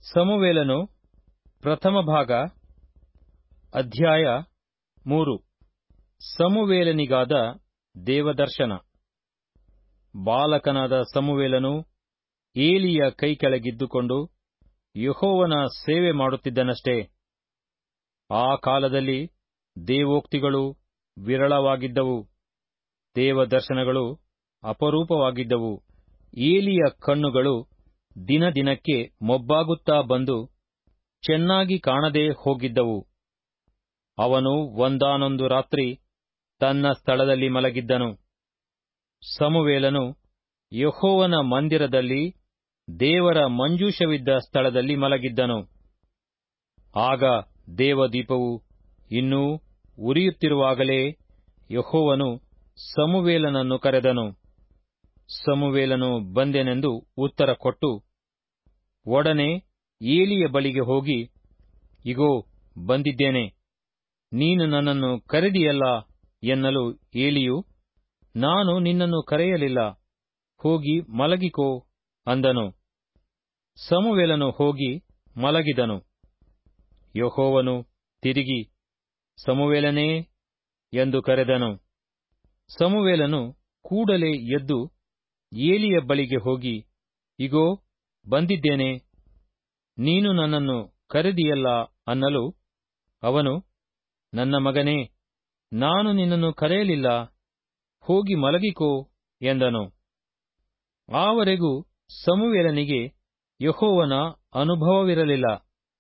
ಸಮುವೇಲನು ಪ್ರಥಮ ಭಾಗ ಅಧ್ಯಾಯ ಮೂರು ಸಮುವೇಲನಿಗಾದ ದೇವದರ್ಶನ ಬಾಲಕನಾದ ಸಮುವೇಲನು ಏಲಿಯ ಕೈಕೆಳಗಿದ್ದುಕೊಂಡು ಯೆಹೋವನ ಸೇವೆ ಮಾಡುತ್ತಿದ್ದನಷ್ಟೇ ಆ ಕಾಲದಲ್ಲಿ ದೇವೋಕ್ತಿಗಳು ವಿರಳವಾಗಿದ್ದವು ದೇವದರ್ಶನಗಳು ಅಪರೂಪವಾಗಿದ್ದವು ಏಲಿಯ ಕಣ್ಣುಗಳು ದಿನ ದಿನಕ್ಕೆ ಮೊಬ್ಬಾಗುತ್ತಾ ಬಂದು ಚೆನ್ನಾಗಿ ಕಾಣದೆ ಹೋಗಿದ್ದವು ಅವನು ಒಂದಾನೊಂದು ರಾತ್ರಿ ತನ್ನ ಸ್ಥಳದಲ್ಲಿ ಮಲಗಿದ್ದನು ಸಮುವೇಲನು ಯೆಹೋವನ ಮಂದಿರದಲ್ಲಿ ದೇವರ ಮಂಜೂಷವಿದ್ದ ಸ್ಥಳದಲ್ಲಿ ಮಲಗಿದ್ದನು ಆಗ ದೇವದೀಪವು ಇನ್ನೂ ಉರಿಯುತ್ತಿರುವಾಗಲೇ ಯೆಹೋವನು ಸಮುವೇಲನನ್ನು ಕರೆದನು ಸಮುವೇಲನು ಬಂದೆನೆಂದು ಉತ್ತರ ಕೊಟ್ಟು ಒಡನೆ ಏಲಿಯ ಬಳಿಗೆ ಹೋಗಿ ಇಗೋ ಬಂದಿದ್ದೇನೆ ನೀನು ನನ್ನನ್ನು ಕರೆದಿಯಲ್ಲ ಎನ್ನಲು ಏಲಿಯು ನಾನು ನಿನ್ನನ್ನು ಕರೆಯಲಿಲ್ಲ ಹೋಗಿ ಮಲಗಿಕೋ ಅಂದನು ಸಮುವೇಲನು ಹೋಗಿ ಮಲಗಿದನು ಯೆಹೋವನು ತಿರುಗಿ ಸಮುವೇಲನೇ ಎಂದು ಕರೆದನು ಸಮುವೇಲನು ಕೂಡಲೇ ಎದ್ದು ಏಲಿಯ ಬಳಿಗೆ ಹೋಗಿ ಇಗೋ ಬಂದಿದ್ದೇನೆ ನೀನು ನನ್ನನ್ನು ಕರೆದಿಯಲ್ಲ ಅನ್ನಲು ಅವನು ನನ್ನ ಮಗನೇ ನಾನು ನಿನ್ನನ್ನು ಕರೆಯಲಿಲ್ಲ ಹೋಗಿ ಮಲಗಿಕೋ ಎಂದನು ಆವರೆಗೂ ಸಮುವೇಲನಿಗೆ ಯೆಹೋವನ ಅನುಭವವಿರಲಿಲ್ಲ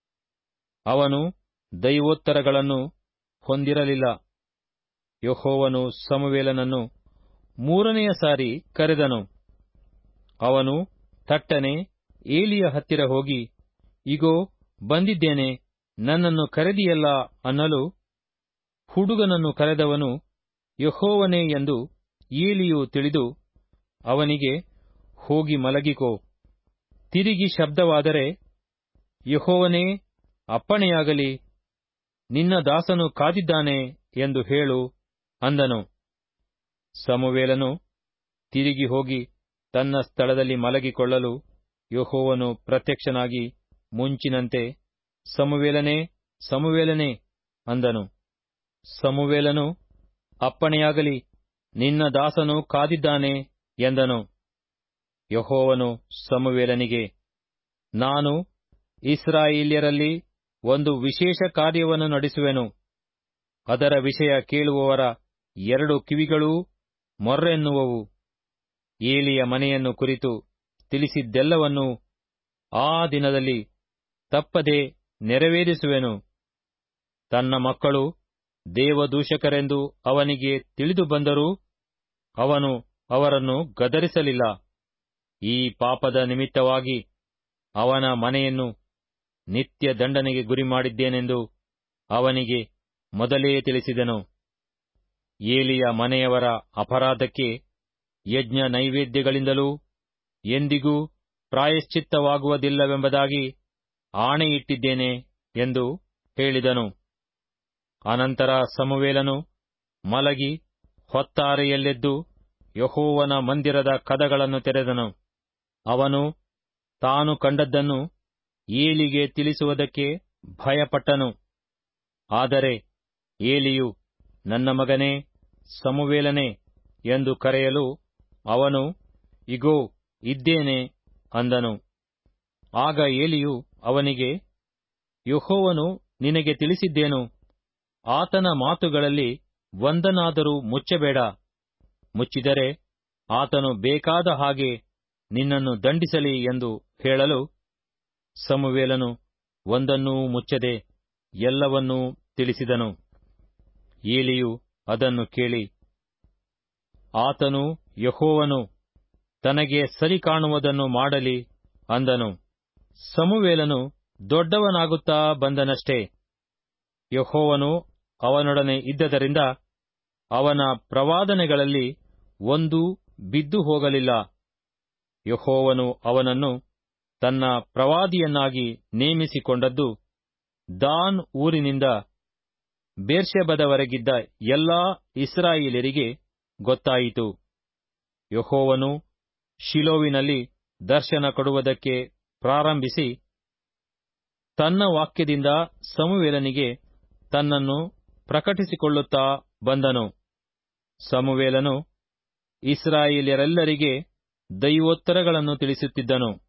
ಅವನು ದೈವೋತ್ತರಗಳನ್ನು ಹೊಂದಿರಲಿಲ್ಲ ಯೆಹೋವನು ಸಮುವೇಲನನ್ನು ಮೂರನೆಯ ಸಾರಿ ಕರೆದನು ಅವನು ತಟ್ಟನೆ ಏಲಿಯ ಹತ್ತಿರ ಹೋಗಿ ಇಗೋ ಬಂದಿದ್ದೇನೆ ನನ್ನನ್ನು ಕರೆದಿಯಲ್ಲ ಅನ್ನಲು ಹುಡುಗನನ್ನು ಕರೆದವನು ಯೆಹೋವನೇ ಎಂದು ಏಲಿಯು ತಿಳಿದು ಅವನಿಗೆ ಹೋಗಿ ಮಲಗಿಕೋ ತಿರುಗಿ ಶಬ್ದವಾದರೆ ಯೆಹೋವನೇ ಅಪ್ಪಣೆಯಾಗಲಿ ನಿನ್ನ ದಾಸನು ಕಾದಿದ್ದಾನೆ ಎಂದು ಹೇಳು ಅಂದನು ಸಮುವೇಲನು ತಿರುಗಿ ಹೋಗಿ ತನ್ನ ಸ್ಥಳದಲ್ಲಿ ಮಲಗಿಕೊಳ್ಳಲು ಯೆಹೋವನು ಪ್ರತ್ಯಕ್ಷನಾಗಿ ಮುಂಚಿನಂತೆ ಸಮುವೇಲನೇ ಸಮುವೇಲನೇ ಅಂದನು ಸಮುವೇಲನು ಅಪ್ಪಣೆಯಾಗಲಿ ನಿನ್ನ ದಾಸನು ಕಾದಿದ್ದಾನೆ ಎಂದನು ಯೆಹೋವನು ಸಮುವೇಲನಿಗೆ ನಾನು ಇಸ್ರಾಯೇಲ್ಯರಲ್ಲಿ ಒಂದು ವಿಶೇಷ ಕಾರ್ಯವನ್ನು ನಡೆಸುವೆನು ಅದರ ವಿಷಯ ಕೇಳುವವರ ಎರಡು ಕಿವಿಗಳೂ ಮೊರ್ರೆನ್ನುವವು ಏಲಿಯ ಮನೆಯನ್ನು ಕುರಿತು ತಿಳಿಸಿದ್ದೆಲ್ಲವನ್ನೂ ಆ ದಿನದಲ್ಲಿ ತಪ್ಪದೆ ನೆರವೇರಿಸುವೆನು ತನ್ನ ಮಕ್ಕಳು ದೇವದೂಷಕರೆಂದು ಅವನಿಗೆ ತಿಳಿದು ಬಂದರೂ ಅವನು ಅವರನ್ನು ಗದರಿಸಲಿಲ್ಲ ಈ ಪಾಪದ ನಿಮಿತ್ತವಾಗಿ ಅವನ ಮನೆಯನ್ನು ನಿತ್ಯ ದಂಡನೆಗೆ ಗುರಿ ಮಾಡಿದ್ದೇನೆಂದು ಅವನಿಗೆ ಮೊದಲೇ ತಿಳಿಸಿದನು ಏಲಿಯ ಮನೆಯವರ ಅಪರಾಧಕ್ಕೆ ಯಜ್ಞ ನೈವೇದ್ಯಗಳಿಂದಲೂ ಎಂದಿಗೂ ಪ್ರಾಯಶ್ಚಿತ್ತವಾಗುವುದಿಲ್ಲವೆಂಬುದಾಗಿ ಆಣೆಯಿಟ್ಟಿದ್ದೇನೆ ಎಂದು ಹೇಳಿದನು ಅನಂತರ ಸಮುವೇಲನು ಮಲಗಿ ಹೊತ್ತಾರೆಯಲ್ಲೆದ್ದು ಯಹೋವನ ಮಂದಿರದ ಕದಗಳನ್ನು ತೆರೆದನು ಅವನು ತಾನು ಕಂಡದ್ದನ್ನು ಏಲಿಗೆ ತಿಳಿಸುವುದಕ್ಕೆ ಭಯಪಟ್ಟನು ಆದರೆ ಏಲಿಯು ನನ್ನ ಮಗನೇ ಸಮುವೇಲನೆ ಎಂದು ಕರೆಯಲು ಅವನು ಇಗೋ ಇದ್ದೇನೆ ಅಂದನು ಆಗ ಏಲಿಯು ಅವನಿಗೆ ಯೆಹೋವನು ನಿನಗೆ ತಿಳಿಸಿದ್ದೇನು ಆತನ ಮಾತುಗಳಲ್ಲಿ ಒಂದನಾದರೂ ಮುಚ್ಚಬೇಡ ಮುಚ್ಚಿದರೆ ಆತನು ಬೇಕಾದ ಹಾಗೆ ನಿನ್ನನ್ನು ದಂಡಿಸಲಿ ಎಂದು ಹೇಳಲು ಸಮುವೇಲನು ಒಂದನ್ನೂ ಮುಚ್ಚದೆ ಎಲ್ಲವನ್ನೂ ತಿಳಿಸಿದನು ಏಲಿಯು ಅದನ್ನು ಕೇಳಿ ಆತನು ಯಹೋವನು ತನಗೆ ಸರಿ ಕಾಣುವುದನ್ನು ಮಾಡಲಿ ಅಂದನು ಸಮುವೇಲನು ದೊಡ್ಡವನಾಗುತ್ತಾ ಬಂದನಷ್ಟೇ ಯಹೋವನು ಅವನೊಡನೆ ಇದ್ದದರಿಂದ ಅವನ ಪ್ರವಾದನೆಗಳಲ್ಲಿ ಒಂದೂ ಬಿದ್ದು ಹೋಗಲಿಲ್ಲ ಯಹೋವನು ಅವನನ್ನು ತನ್ನ ಪ್ರವಾದಿಯನ್ನಾಗಿ ನೇಮಿಸಿಕೊಂಡದ್ದು ದಾನ್ ಊರಿನಿಂದ ಬೇರ್ಷೆಬದವರೆಗಿದ್ದ ಎಲ್ಲಾ ಇಸ್ರಾಯೇಲರಿಗೆ ಗೊತ್ತಾಯಿತು ಯಹೋವನು ಶಿಲೋವಿನಲ್ಲಿ ದರ್ಶನ ಕೊಡುವುದಕ್ಕೆ ಪ್ರಾರಂಭಿಸಿ ತನ್ನ ವಾಕ್ಯದಿಂದ ಸಮುವೇಲನಿಗೆ ತನ್ನನ್ನು ಪ್ರಕಟಿಸಿಕೊಳ್ಳುತ್ತಾ ಬಂದನು ಸಮುವೇಲನು ಇಸ್ರಾಯೇಲ್ಯರೆಲ್ಲರಿಗೆ ದೈವೋತ್ತರಗಳನ್ನು ತಿಳಿಸುತ್ತಿದ್ದನು